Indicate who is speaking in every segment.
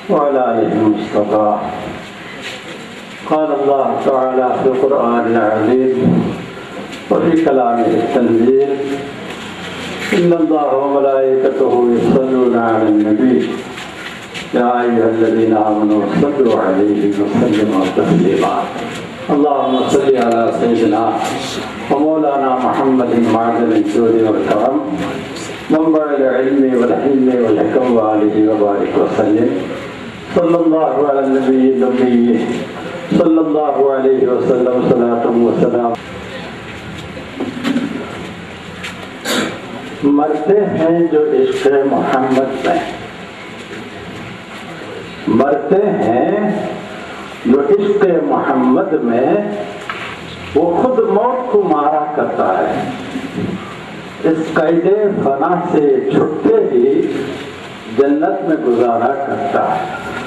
Speaker 1: وعلى آله المصطفى قال الله تعالى في القرآن العظيم وفي كلامه التنزيل إن الله وملائكته يصلون على النبي يا أيها الذين آمنوا صلوا عليه وسلموا تسليما اللهم صل على سيدنا ومولانا محمد معدن الجود والكرم منبع العلم والحلم والحكم وآله وبارك وسلم صلى الله على النبي النبي صلى الله عليه وسلم صلاة وسلام मरते हैं जो इश्क मोहम्मद में मरते हैं जो इश्क मोहम्मद में वो खुद मौत को मारा करता है इस कैदे फना से छुटते ही जन्नत में गुजारा करता है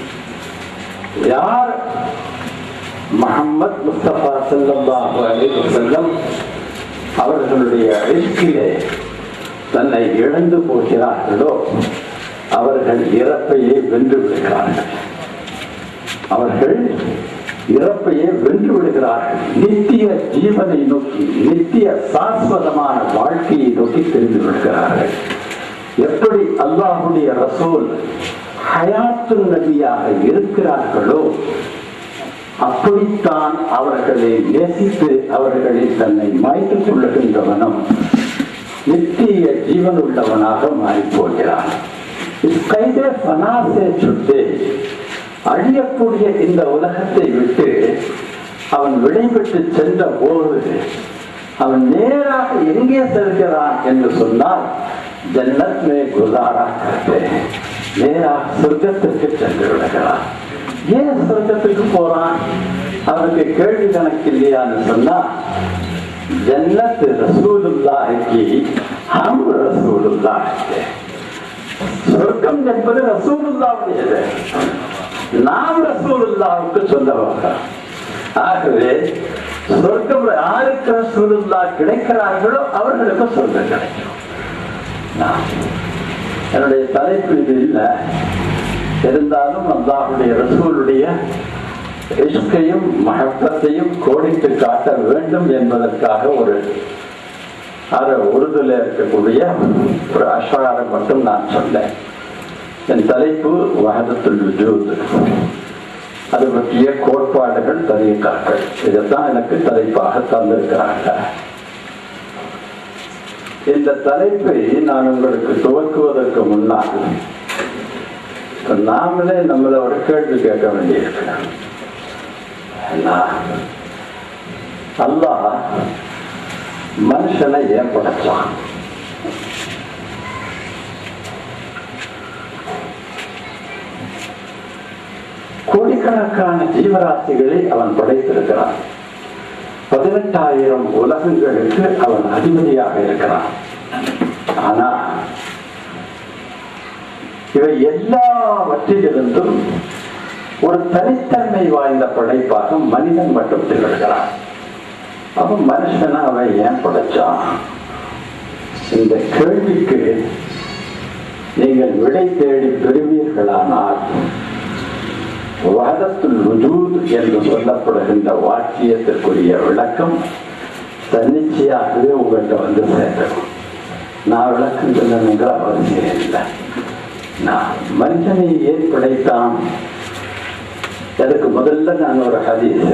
Speaker 1: यार முகம்மது முஸ்தபா சல்லாஹு அலி வசல்லம் அவர்களுடைய இஷ்கிலே தன்னை இழந்து போகிறார்களோ அவர்கள் இறப்பையே வென்று விடுகிறார்கள் அவர்கள் இறப்பையே வென்று விடுகிறார்கள் நித்திய ஜீவனை நோக்கி நித்திய சாஸ்வதமான வாழ்க்கையை நோக்கி தெரிந்து விடுகிறார்கள் எப்படி அல்லாஹுடைய ரசூல் ஹயாத்து நபியாக இருக்கிறார்களோ அப்படித்தான் அவர்களை நேசித்து அவர்களை தன்னை மாய்த்துக் கொள்ளுகின்றவனும் நித்திய ஜீவன் உள்ளவனாக மாறிப் போகிறான் கைதே பனாசே சுட்டு அழியக்கூடிய இந்த உலகத்தை விட்டு அவன் விடைபெற்று சென்ற போது அவன் நேராக எங்கே செல்கிறான் என்று சொன்னால் ஜன்னத் மே குசாரா கருத்து நேராக சொர்க்கத்திற்கு சென்று விடுகிறான் ஏன் சொர்க்கத்துக்கு போறான் அவனுக்கு கேள்வி கணக்கு இல்லையான்னு சொன்னா ஜன்னத் ரசூலுல்லாஹிக்கு ஹம் ரசூலுல்லாஹிக்கு சொர்க்கம் என்பது ரசூலுல்லாவுடையது நாம் ரசூலுல்லாவுக்கு சொந்தவங்க ஆகவே சொர்க்கம் யாருக்கு ரசூலுல்லா கிடைக்கிறார்களோ அவர்களுக்கு சொர்க்கம் கிடைக்கும் என்னுடைய தலைப்பு இது இல்லை இருந்தாலும் அல்லாஹுடைய ரசூலுடைய இஷ்கையும் மகப்பத்தையும் கோடிட்டு காட்ட வேண்டும் என்பதற்காக ஒரு அற உருதுல இருக்கக்கூடிய ஒரு அஷாரம் மட்டும் நான் சொன்னேன் என் தலைப்பு வகதத்துல் விஜூத் அது பற்றிய கோட்பாடுகள் தரீக்காக்கள் இதைத்தான் எனக்கு தலைப்பாக தந்திருக்கிறாங்க இந்த தலைப்பை நான் உங்களுக்கு துவக்குவதற்கு முன்னால் நாமளே நம்மளை ஒரு கேள்வி கேட்க வேண்டியிருக்கு அல்லாஹ் மனுஷனை ஏன் படைச்சான் கோடிக்கணக்கான ஜீவராசிகளை அவன் படைத்திருக்கிறான் பதினெட்டாயிரம் உலகங்களுக்கு அவன் அதிபதியாக இருக்கிறான் ஆனா இவை எல்லாவற்றிலிருந்தும் ஒரு தனித்தன்மை வாய்ந்த படைப்பாக மனிதன் மட்டும் திகழ்கிறான் அவன் மனுஷனை அவன் ஏன் படைச்சான் இந்த கேள்விக்கு நீங்கள் விடை தேடி பெறுவீர்களானால் வாதத்துல் ருஜூத் என்று சொல்லப்படுகின்ற வாக்கியத்திற்குரிய விளக்கம் தன்னிச்சையாகவே உங்கள்கிட்ட வந்து சேர்க்கணும் நான் விளக்கம் சொல்லணுங்கிற அவசியம் இல்லை நான் மனுஷனை ஏன் படைத்தான் அதுக்கு முதல்ல நான் ஒரு ஹதீஸ்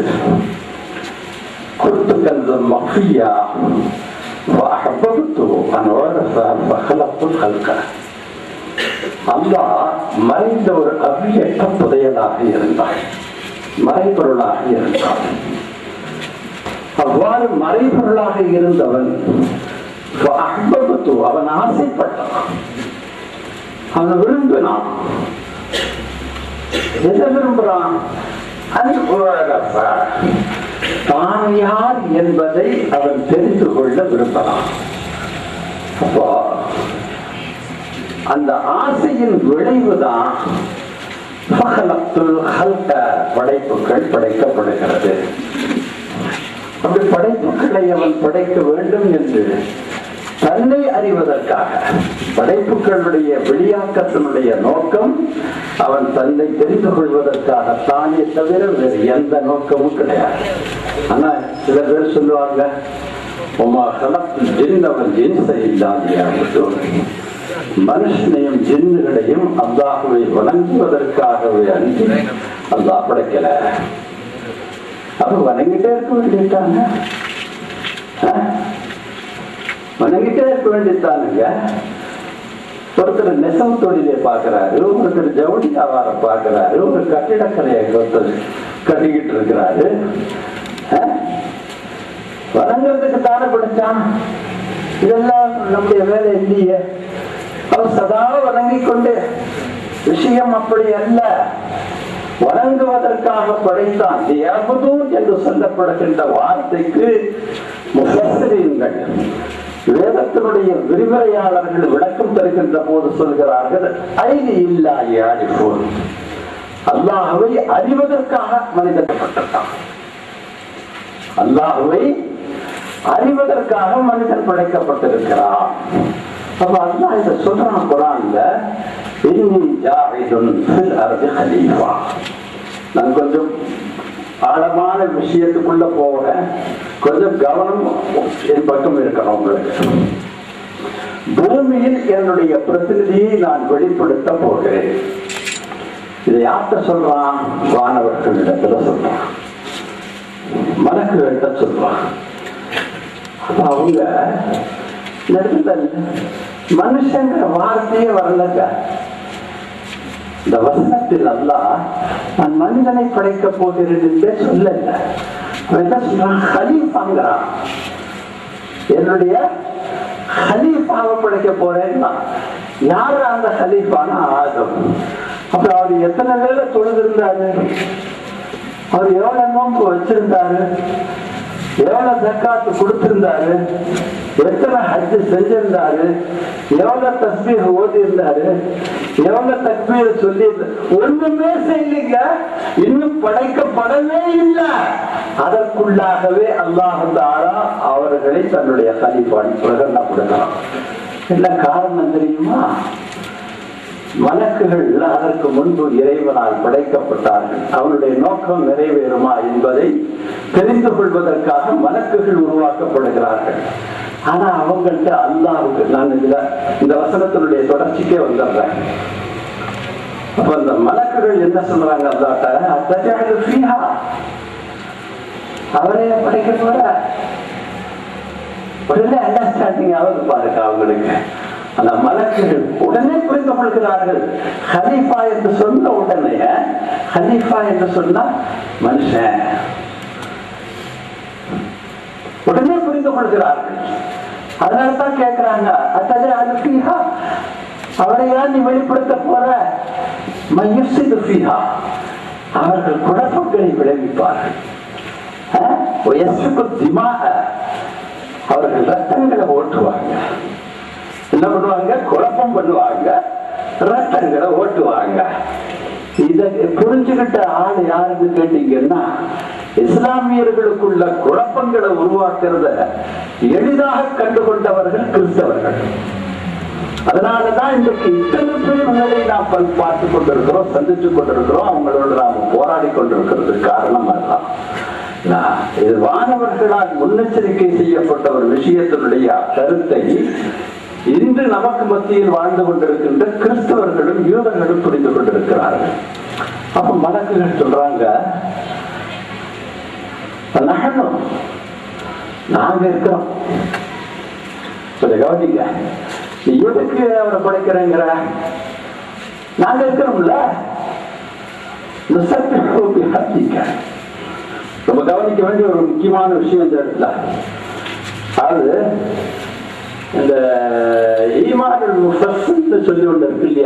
Speaker 1: كنت كنزا مخفيا فأحببت أن أعرف فخلقت الخلق அல்லாஹ் மறைந்த ஒரு அவ்வியற்ற புதையலாக இருந்தாள் மறைபொருளாக இருந்தான் அவ்வாறு மறைபொருளாக இருந்தவன் அவன் ஆசைப்பட்டான் அவன் விரும்பினான் எதை விரும்புறான் தான் யார் என்பதை அவன் தெரிந்து கொள்ள விரும்பலாம் அப்போ அந்த ஆசையின் விளைவுதான் படைப்புகள் படைக்கப்படுகிறது அப்படி படைப்புகளை அவன் படைக்க வேண்டும் என்று தன்னை அறிவதற்காக படைப்புகளுடைய வெளியாக்கத்தினுடைய நோக்கம் அவன் தன்னை தெரிந்து கொள்வதற்காக தானே தவிர வேறு எந்த நோக்கமும் கிடையாது ஆனா சில பேர் சொல்லுவாங்க உமா கலப்பில் ஜின்னவன் ஜின்சை இல்லாத மனுஷனையும் ஜின்னுகளையும் அல்லாஹுவை வணங்குவதற்காகவே அன்றி அல்லாஹ் படைக்கல அப்ப வணங்கிட்டே இருக்க வேண்டியதாங்க வணங்கிட்டே இருக்க வேண்டியதானுங்க ஒருத்தர் நெசவு தொழிலை பார்க்கிறாரு ஒருத்தர் ஜவுளி வியாபாரம் பார்க்கிறாரு ஒரு கட்டிடக்கலையை ஒருத்தர் கட்டிக்கிட்டு இருக்கிறாரு அஹ்? வணங்குறதுக்கு தானே படிச்சான் இதெல்லாம் நம்முடைய வேலை இல்லையே அவர் சதா வணங்கிக் கொண்டு விஷயம் அப்படி அல்ல வணங்குவதற்காக படைத்தான் தியாபுதூன் என்று சொல்லப்படுகின்ற வார்த்தைக்கு முஃபஸ்ஸிரீன்கள் வேதத்தினுடைய விரிவுரையாளர்கள் விளக்கம் தருகின்ற போது சொல்கிறார்கள் ஐதி இல்லா யாரிஃபோன் அல்லாஹ்வை அறிவதற்காக மனிதப்பட்டிருக்கான் அல்லாஹ்வை அறிவதற்காக மனிதன் படைக்கப்பட்டிருக்கிறான் அப்ப அல்லாஹ் இதை சொல்றான் குரான்ல இன்னி ஜாஹிதுன் ஃபில் அர்தி ஹலீஃபா நான் கொஞ்சம் ஆழமான விஷயத்துக்குள்ள போகிறேன் கொஞ்சம் கவனம் என் பக்கம் இருக்கணும் உங்களுக்கு பூமியில் என்னுடைய பிரதிநிதியை நான் வெளிப்படுத்த போகிறேன் இதை யார்கிட்ட சொல்றான் வானவர்களிடத்துல சொல்றான் மலக்குகள்கிட்ட சொல்றான் அப்ப அவங்க இந்த இடத்துல மனுஷங்கிற வார்த்தையே வரலங்க இந்த வசனத்தில் அல்லாஹ் நான் மனிதனை படைக்க போகிறேன் என்றே சொல்லல அவன் என்ன சொல்றான் ஹலீஃபாங்கிறான் என்னுடைய ஹலீஃபாவை படைக்க போறேன்னா யாரு அந்த ஹலீஃபானா ஆதம் அப்ப அவர் எத்தனை வேலை தொழுதிருந்தாரு அவர் எவ்வளவு நோன்பு வச்சிருந்தாரு எவ்வளவு ஜக்காத்து கொடுத்திருந்தாரு எத்தனை ஹஜ் செஞ்சிருந்தாரு எவ்வளவு தஸ்பீர் ஓதி இருந்தாரு எவ்வளவு தக்பீர் சொல்லி ஒண்ணுமே செய்யலைங்க இன்னும் படைக்கப்படவே இல்லை அதற்குள்ளாகவே அல்லாஹ் தாரா அவர்களை தன்னுடைய கலிப்பான் பிரகடனப்படுத்தலாம் என்ன காரணம் தெரியுமா மலக்குகள் அதற்கு முன்பு இறைவனால் படைக்கப்பட்டார்கள் அவனுடைய நோக்கம் நிறைவேறுமா என்பதை தெரிந்து கொள்வதற்காக மலக்குகள் உருவாக்கப்படுகிறார்கள் ஆனா அவங்கள்ட்ட அல்லாவுக்கு நான் இதுல இந்த வசனத்தினுடைய தொடர்ச்சிக்கே வந்துடுறேன் அப்ப இந்த மலக்குகள் என்ன சொல்றாங்க அல்லாட்ட அத்தஜாடு ஃபீஹா அவரே படைக்க போற உடனே அண்டர்ஸ்டாண்டிங் ஆகுது பாருங்க அவங்களுக்கு அந்த மலக்குகள் உடனே புரிந்து கொள்கிறார்கள் ஹலீஃபா என்று சொன்ன உடனே ஹலீஃபா என்று சொன்னா மனுஷன் உடனே புரிந்து கொள்கிறார்கள் அதனாலதான் கேட்கிறாங்க அத்தது அனுப்பிஹா அவரையா நீ வெளிப்படுத்த போற மையுசிது ஃபீஹா அவர்கள் குழப்பங்களை விளைவிப்பார்கள் அஹ்? வயசுக்கு திமாக அவர்கள் ரத்தங்களை ஓட்டுவாங்க என்ன பண்ணுவாங்க குழப்பம் பண்ணுவாங்க ரத்தங்களை ஓட்டுவாங்க இதை புரிஞ்சுக்கிட்ட ஆள் யாருன்னு கேட்டீங்கன்னா இஸ்லாமியர்களுக்குள்ள குழப்பங்களை உருவாக்குறத எளிதாக கண்டுகொண்டவர்கள் கிறிஸ்தவர்கள் அதனாலதான் இன்றைக்கு இத்தனை பிரிவுகளை நாம் பல்- பார்த்து கொண்டிருக்கிறோம் சந்திச்சு கொண்டிருக்கிறோம் அவங்களோட நாம் போராடி கொண்டிருக்கிறது காரணம் அதுதான் நான் இது வானவர்களால் முன்னெச்சரிக்கை செய்யப்பட்ட ஒரு விஷயத்தினுடைய கருத்தை இன்று நமக்கு மத்தியில் வாழ்ந்து கொண்டிருக்கின்ற கிறிஸ்தவர்களும் யூதர்களும் புரிந்து கொண்டிருக்கிறார்கள் அப்ப மலக்குகள் சொல்றாங்க நகனும் நாங்க இருக்கிறோம் கொஞ்சம் கவனிங்க நீ எதுக்கு அவரை படைக்கிறேங்கிற நாங்க இருக்கிறோம்ல இந்த சத்திய ஹத்திக்க ரொம்ப கவனிக்க வேண்டிய ஒரு முக்கியமான விஷயம் இந்த இடத்துல அது இந்த ஈமான் முஃபஸ்ன்னு சொல்லி ஒன்று இருக்கு இல்லையா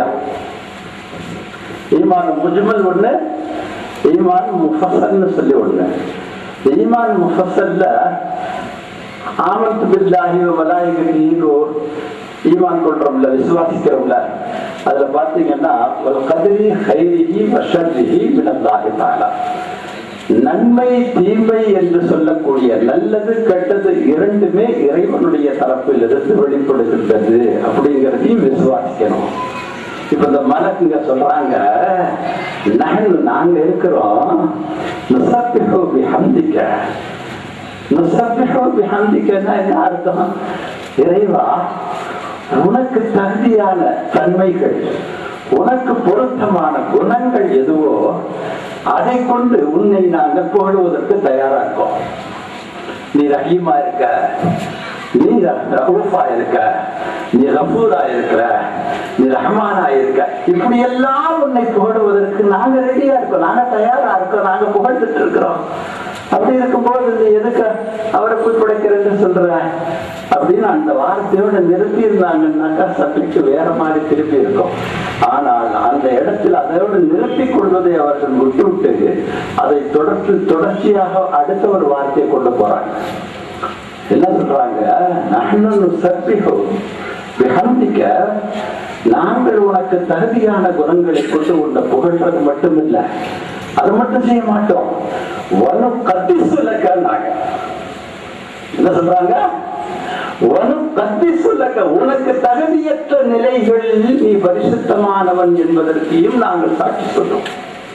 Speaker 1: ஈமான் முஜ்மல் ஒண்ணு ஈமான் முஃபஸ்ஸல்னு சொல்லி ஒண்ணு இந்த ஈமான் முஃபஸ்ஸல்ல ஆமத்து பில்லாஹி வ மலாயிகத்திஹி ஈமான் கொள்றோம்ல விசுவாசிக்கிறோம்ல அதுல பாத்தீங்கன்னா ஒரு கதிரி ஹைரிஹி வஷர்ரிஹி மினல்லாஹி தஆலா நன்மை தீமை என்று சொல்லக்கூடிய நல்லது கெட்டது இரண்டுமே இறைவனுடைய தரப்பில் இருந்து வெளிப்படுகின்றது அப்படிங்கிறதையும் விசுவாசிக்கணும் இப்ப இந்த மலக்குங்க சொல்றாங்க நகல் நாங்க இருக்கிறோம் நுசப்பிஹு பிஹம்திக்க நுசப்பிஹு பிஹம்திக்கன்னா என்ன அர்த்தம் இறைவா உனக்கு தகுதியான தன்மைகள் உனக்கு பொருத்தமான குணங்கள் எதுவோ அதை கொண்டு உன்னை நாங்கள் புகழுவதற்கு தயாரா இருக்கோம் நீ ரஹீமா இருக்க நீ ரஹூஃபா இருக்க நீ ரஃபூரா இருக்கிற நீ ரஹ்மானா இருக்க இப்படி எல்லாம் உன்னை புகழுவதற்கு நாங்க ரெடியா இருக்கோம் நாங்க தயாரா இருக்கோம் நாங்க புகழ்ந்துட்டு இருக்கிறோம் அப்படி இருக்கும்போது நீ எதுக்கு அவரை குறிப்பிடைக்கிறேன்னு சொல்ற அப்படின்னு அந்த வார்த்தையோட நிறுத்தி இருந்தாங்கன்னாக்கா சப்ஜெக்ட் வேற மாதிரி திருப்பி இருக்கும் ஆனால் அந்த இடத்தில் அதோடு நிறுத்திக் கொள்வதை அவர்கள் விட்டுவிட்டு அதை தொடர்ந்து தொடர்ச்சியாக அடுத்த ஒரு வார்த்தையை கொண்டு போறாங்க என்ன சொல்றாங்க நகனு சப்பிஹோ விஹந்திக்க நாங்கள் உனக்கு தகுதியான குணங்களை கொண்டு உன்னை புகழ்றது மட்டுமில்ல அது மட்டும் செய்ய மாட்டோம் வனு கத்தி சொல்லக்காங்க என்ன சொல்றாங்க வனு கத்தி சொல்லக்க உனக்கு தகுதியற்ற நிலைகளில் நீ பரிசுத்தமானவன் என்பதற்கையும் நாங்கள் சாட்சி சொல்றோம்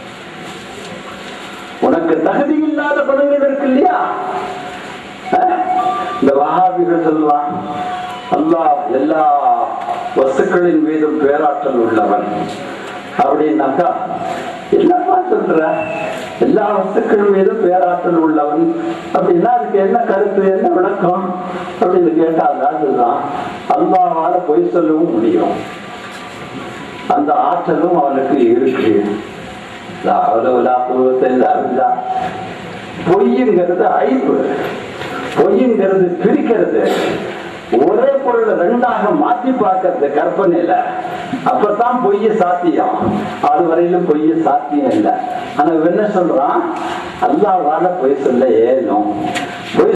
Speaker 1: உனக்கு தகுதி இல்லாத குணங்கள் இருக்கு இல்லையா அஹ்? இந்த வஹாபிகள் சொல்லுவான் அல்லாஹ் எல்லா வஸ்துக்களின் மீதும் பேராற்றல் உள்ளவன் அப்படின்னாக்கா என்னப்பா சொல்ற எல்லா வஸ்துக்கள் மீதும் பேராற்றல் உள்ளவன் அப்படின்னா அதுக்கு என்ன கருத்து என்ன விளக்கம் அப்படின்னு கேட்டாங்க அதுதான் அல்லாவால பொய் சொல்லவும் முடியும் அந்த ஆற்றலும் அவனுக்கு இருக்கு லா ஹவ்ல வலா குவத்த இல்லா பில்லாஹ். பொய்யுங்கிறது ஐப்பு பொய்யுங்கிறது பிரிக்கிறது ஒரே பொருளை ரெண்டாக மாத்தி பார்க்கறது கற்பனையில அப்பதான் பொய்ய சாத்தியம் அது வரையிலும் பொய்ய சாத்தியம் இல்லை ஆனா இவன் என்ன சொல்றான் அல்லாஹ்வால பொய் சொல்ல ஏனும் பொய்